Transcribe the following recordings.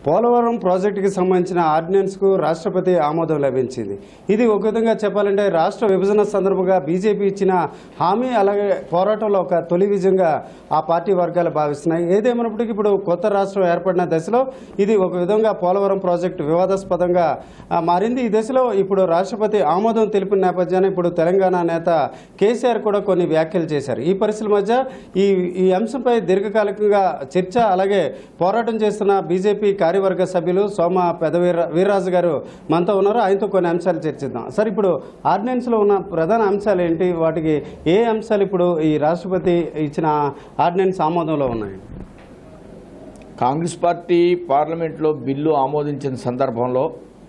పోలవరం ప్రాజెక్టుకి సంబంధించిన ఆర్డినెన్స్కు రాష్ట్రపతి ఆమోదం లభించింది ఇది ఒక విధంగా చెప్పాలంటే రాష్ట్ర విభజన సందర్భంగా బీజేపీ ఇచ్చిన హామీ అలాగే పోరాటంలో ఒక తొలి విజయంగా ఆ పార్టీ వర్గాలు భావిస్తున్నాయి ఏదేమైనప్పటికీ ఇప్పుడు కొత్త రాష్ట్రం ఏర్పడిన దశలో ఇది ఒక విధంగా పోలవరం ప్రాజెక్టు వివాదాస్పదంగా ఆ, మారింది ఈ దశలో ఇప్పుడు రాష్ట్రపతి ఆమోదం తెలిపిన నేపథ్యాన్ని ఇప్పుడు తెలంగాణ నేత కేసీఆర్ కూడా కొన్ని వ్యాఖ్యలు చేశారు ఈ పరిస్థితుల మధ్య ఈ ఈ అంశంపై దీర్ఘకాలికంగా చర్చ అలాగే పోరాటం చేస్తున్న బీజేపీ కార్యవర్గ సభ్యులు సోమ పెదవీర వీర్రాజు గారు మనతో ఉన్నారు ఆయనతో కొన్ని అంశాలు చర్చిద్దాం సార్ ఇప్పుడు ఆర్డినెన్స్లో ఉన్న ప్రధాన అంశాలు ఏంటి వాటికి ఏ అంశాలు ఇప్పుడు ఈ రాష్ట్రపతి ఇచ్చిన ఆర్డినెన్స్ ఆమోదంలో ఉన్నాయి కాంగ్రెస్ పార్టీ పార్లమెంట్లో బిల్లు ఆమోదించిన సందర్భంలో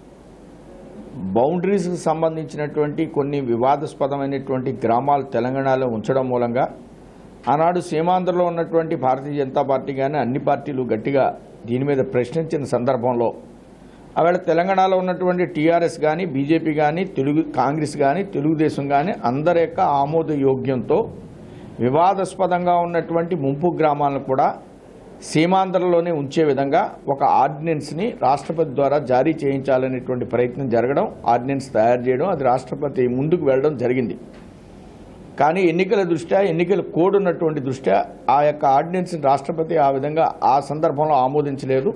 బౌండరీస్కి సంబంధించినటువంటి కొన్ని వివాదాస్పదమైనటువంటి గ్రామాలు తెలంగాణలో ఉంచడం మూలంగా ఆనాడు సీమాంధ్రలో ఉన్నటువంటి భారతీయ జనతా పార్టీ కానీ అన్ని పార్టీలు గట్టిగా దీని మీద ప్రశ్నించిన సందర్భంలో ఆవేళ తెలంగాణలో ఉన్నటువంటి టీఆర్ఎస్ కానీ బీజేపీ కానీ తెలుగు కాంగ్రెస్ కానీ తెలుగుదేశం కానీ అందరి యొక్క ఆమోదయోగ్యంతో వివాదాస్పదంగా ఉన్నటువంటి ముంపు గ్రామాలను కూడా సీమాంధ్రలోనే ఉంచే విధంగా ఒక ఆర్డినెన్స్ని రాష్ట్రపతి ద్వారా జారీ చేయించాలనేటువంటి ప్రయత్నం జరగడం ఆర్డినెన్స్ తయారు చేయడం అది రాష్ట్రపతి ముందుకు వెళ్ళడం జరిగింది కానీ ఎన్నికల దృష్ట్యా ఎన్నికల కోడ్ ఉన్నటువంటి దృష్ట్యా ఆ యొక్క ఆర్డినెన్స్ని రాష్ట్రపతి ఆ విధంగా ఆ సందర్భంలో ఆమోదించలేదు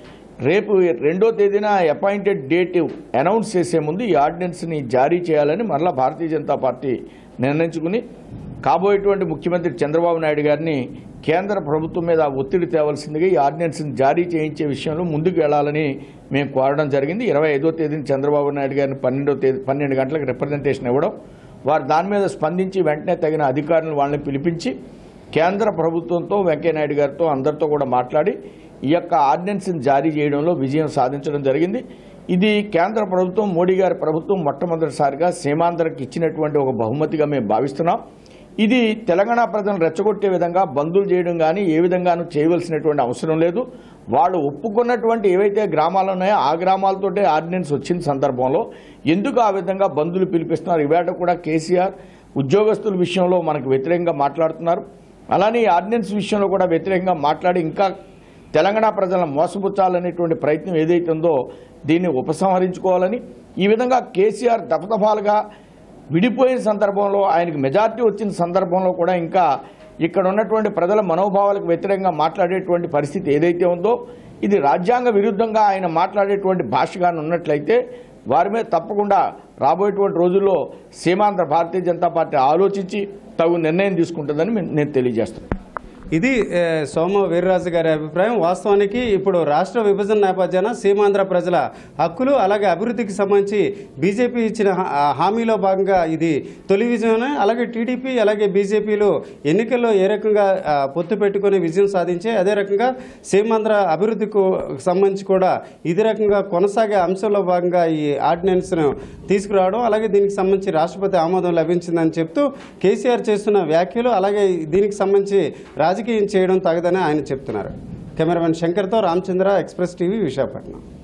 రేపు రెండో తేదీన అపాయింటెడ్ డేట్ అనౌన్స్ చేసే ముందు ఈ ఆర్డినెన్స్ని జారీ చేయాలని మరలా భారతీయ జనతా పార్టీ నిర్ణయించుకుని కాబోయేటువంటి ముఖ్యమంత్రి చంద్రబాబు నాయుడు గారిని కేంద్ర ప్రభుత్వం మీద ఒత్తిడి తేవలసిందిగా ఈ ఆర్డినెన్స్ని జారీ చేయించే విషయంలో ముందుకు వెళ్లాలని మేము కోరడం జరిగింది ఇరవై ఐదో తేదీన చంద్రబాబు నాయుడు గారిని పన్నెండో తేదీ పన్నెండు గంటలకు రిప్రజెంటేషన్ ఇవ్వడం వారు దాని మీద స్పందించి వెంటనే తగిన అధికారులను వాళ్ళని పిలిపించి కేంద్ర ప్రభుత్వంతో వెంకయ్యనాయుడు గారితో అందరితో కూడా మాట్లాడి ఈ యొక్క ఆర్డినెన్స్ని జారీ చేయడంలో విజయం సాధించడం జరిగింది ఇది కేంద్ర ప్రభుత్వం మోడీ గారి ప్రభుత్వం మొట్టమొదటిసారిగా సీమాంధ్రకి ఇచ్చినటువంటి ఒక బహుమతిగా మేము భావిస్తున్నాం ఇది తెలంగాణ ప్రజలను రెచ్చగొట్టే విధంగా బంధులు చేయడం కానీ ఏ విధంగానూ చేయవలసినటువంటి అవసరం లేదు వాళ్ళు ఒప్పుకున్నటువంటి ఏవైతే గ్రామాలు ఉన్నాయో ఆ గ్రామాలతోటే ఆర్డినెన్స్ వచ్చిన సందర్భంలో ఎందుకు ఆ విధంగా బంధులు పిలిపిస్తున్నారు ఇవాళ కూడా కేసీఆర్ ఉద్యోగస్తుల విషయంలో మనకు వ్యతిరేకంగా మాట్లాడుతున్నారు అలానే ఈ ఆర్డినెన్స్ విషయంలో కూడా వ్యతిరేకంగా మాట్లాడి ఇంకా తెలంగాణ ప్రజలను మోసపుచ్చాలనేటువంటి ప్రయత్నం ఏదైతే ఉందో దీన్ని ఉపసంహరించుకోవాలని ఈ విధంగా కేసీఆర్ దఫదఫాలుగా విడిపోయిన సందర్భంలో ఆయనకు మెజార్టీ వచ్చిన సందర్భంలో కూడా ఇంకా ఇక్కడ ఉన్నటువంటి ప్రజల మనోభావాలకు వ్యతిరేకంగా మాట్లాడేటువంటి పరిస్థితి ఏదైతే ఉందో ఇది రాజ్యాంగ విరుద్ధంగా ఆయన మాట్లాడేటువంటి భాషగానే ఉన్నట్లయితే వారి మీద తప్పకుండా రాబోయేటువంటి రోజుల్లో సీమాంధ్ర భారతీయ జనతా పార్టీ ఆలోచించి తగు నిర్ణయం తీసుకుంటుందని మేము- నేను తెలియజేస్తున్నాను ఇది ఏ, సోమ వీర్రాజు గారి అభిప్రాయం వాస్తవానికి ఇప్పుడు రాష్ట్ర విభజన నేపథ్యాన సీమాంధ్ర ప్రజల హక్కులు అలాగే అభివృద్ధికి సంబంధించి బీజేపీ ఇచ్చిన హా- ఆ హామీలో భాగంగా ఇది తొలి విజయమే అలాగే టీడీపీ అలాగే బీజేపీలు ఎన్నికల్లో ఏ రకంగా ఆ, పొత్తు పెట్టుకొని విజయం సాధించే అదే రకంగా సీమాంధ్ర అభివృద్ధికి సంబంధించి కూడా ఇదే రకంగా కొనసాగే అంశంలో భాగంగా ఈ ఆర్డినెన్స్ను తీసుకురావడం అలాగే దీనికి సంబంధించి రాష్ట్రపతి ఆమోదం లభించిందని చెప్తూ కేసీఆర్ చేస్తున్న వ్యాఖ్యలు అలాగే దీనికి సంబంధించి రాజకీయం చేయడం తగదని ఆయన చెప్తున్నారు కెమెరామెన్ శంకర్తో రామచంద్ర ఎక్స్ప్రెస్ టీవీ విశాఖపట్నం